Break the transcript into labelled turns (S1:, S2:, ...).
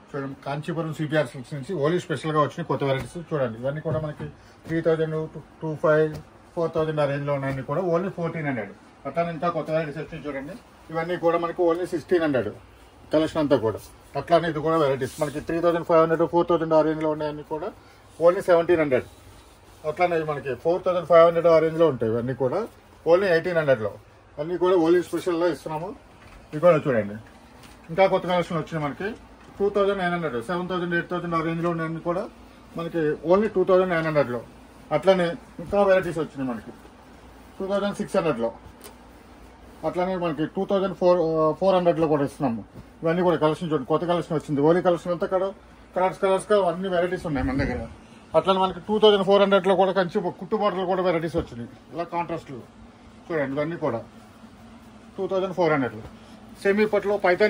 S1: చూడండి Kanchipuram CPR silks నుంచి ఓలీ స్పెషల్గా వచ్చిన కొత్త వెరైటీస్ చూడండి ఇవన్నీ కూడా మనకి three thousand two five four thousand ఆ రేంజ్లో ఉన్నాయని కూడా ఓన్లీ ఫోర్టీన్ హండ్రెడ్ అట్లా ఇంకా కొత్త వెరైటీస్ వచ్చినాయి చూడండి ఇవన్నీ కూడా మనకి ఓన్లీ సిక్స్టీన్ హండ్రెడ్ కలెక్షన్ అంతా కూడా అట్లానే ఇది కూడా వెరైటీస్ మనకి three thousand five hundred four thousand ఆ రేంజ్లో ఉన్నాయని కూడా ఓన్లీ సెవెంటీన్ హండ్రెడ్ అట్లానే ఇవి మనకి ఫోర్ థౌసండ్ ఫైవ్ హండ్రెడ్ ఆ రేంజ్లో ఉంటాయి ఇవన్నీ కూడా ఓన్లీ ఎయిటీన్ హండ్రెడ్లో అన్నీ కూడా ఓన్లీ స్పెషల్లో ఇస్తున్నాము ఇవి కూడా చూడండి ఇంకా కొత్త కలెక్షన్ వచ్చినాయి మనకి two thousand nine hundred seven thousand eight thousand ఆ రేంజ్లో ఉన్నాయన్నీ కూడా మనకి ఓన్లీ టూ థౌజండ్ నైన్ హండ్రెడ్లో అట్లానే ఇంకా వెరైటీస్ వచ్చినాయి మనకి టూ థౌజండ్ సిక్స్ హండ్రెడ్లో అట్లానే మనకి టూ థౌజండ్ ఫోర్ ఫోర్ హండ్రెడ్లో కూడా ఇస్తున్నాము ఇవన్నీ కూడా కలెక్షన్ చూడండి కొత్త కలెక్షన్ వచ్చింది ఓన్లీ కలెక్షన్ అంతా కూడా కలర్స్ కలర్స్గా అన్ని వెరైటీస్ ఉన్నాయి మన దగ్గర అట్లానే మనకి టూ థౌజండ్ ఫోర్ హండ్రెడ్లో కూడా కంచి కుట్టు బాటలు కూడా వెరైటీస్ వచ్చినాయి ఇలా కాంట్రాస్ట్లు చూడండి ఇవన్నీ కూడా టూ థౌజండ్ ఫోర్ హండ్రెడ్లో సెమీ పట్లో పైతాని